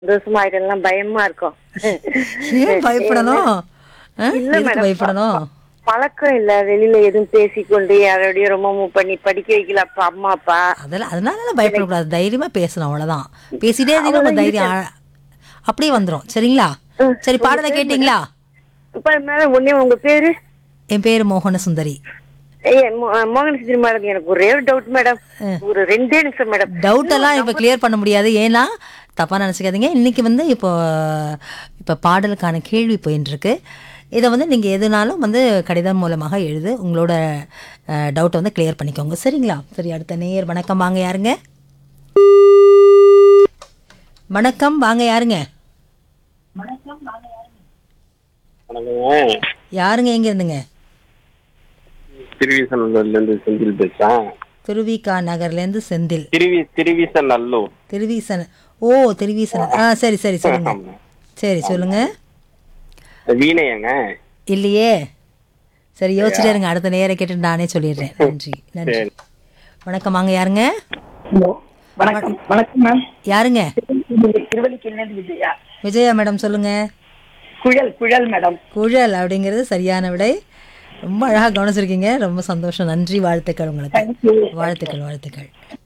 சந்தோஷமா ஆயிடலாம் பயமா இருக்கும் ஏன் பயப்படணும் ஆ? இல்ல எதுக்கு மேடம். பயப்படணும் பழக்கம் இல்ல வெளியில எதுவும் பேசிக்கொண்டு யாரோடய ரொம்ப மூவ் பண்ணி படிக்க வைக்கல அப்பா அம்மா அப்பா அதெல்லாம் அதனால பயப்படக்கூடாது தைரியமா பேசணும் அவ்வளவுதான் பேசிட்டே இருந்தீங்கன்னா உங்க தைரியம் ஆ- அப்படியே வந்துரும் சரிங்களா சரி பாடலை கேட்டீங்களா இப்ப மேடம் ஒண்ணே உங்க பேரு என் பேரு மோகன சுந்தரி ஏய், மோ- மோகன் சித்திரி மேடம் எனக்கு ஒரே ஒரு டவுட் மேடம் ஒரு ரெண்டே நிமிஷம் மேடம் டவுட் எல்லாம் இப்ப கிளியர் பண்ண முடியாது ஏன்னா தப்பா நினைச்சுக்காதீங்க இன்னைக்கு வந்து இப்போ இப்போ பாடலுக்கான கேள்வி போயின்னு இருக்கு இதை வந்து நீங்க எதுனாலும் வந்து கடிதம் மூலமாக எழுது உங்களோட டவுட்டை வந்து கிளியர் பண்ணிக்கோங்க சரிங்களா சரி அடுத்த நேயர் வணக்கம் வாங்க யாருங்க வணக்கம் வாங்க யாருங்க வணக்கங்க யாருங்க எங்க இருந்துங்க திருவிசநல்லூர்ல இருந்து செந்தில் பேசுறேன் திருவிகா நகர்ல இருந்து செந்தில் திருவி திருவிசநல்லூர் திருவீசன் ஓ திருவீசன் ஆ சரி சரி சொல்லுங்க ஆமா. சரி சொல்லுங்க வீணையங்க இல்லையே சரி யோசிச்சுட்டே இருங்க அடுத்த நேரம் கேட்டு நானே சொல்லிடுறேன் நன்றி நன்றி சரி. வணக்கம் வாங்க யாருங்க ஹலோ வணக்கம் வணக்கம் மேம் யாருங்க திருவள்ளிக்கிலேருந்து விஜயா விஜயா மேடம் சொல்லுங்க குழல் குழல் மேடம் குழல் அப்படிங்கிறது சரியான விடை ரொம்ப அழகா கவனிச்சிருக்கீங்க ரொம்ப சந்தோஷம் நன்றி வாழ்த்துக்கள் உங்களுக்கு தேங்க்யூ வாழ்த்துக்கள் வாழ்த்துக்கள்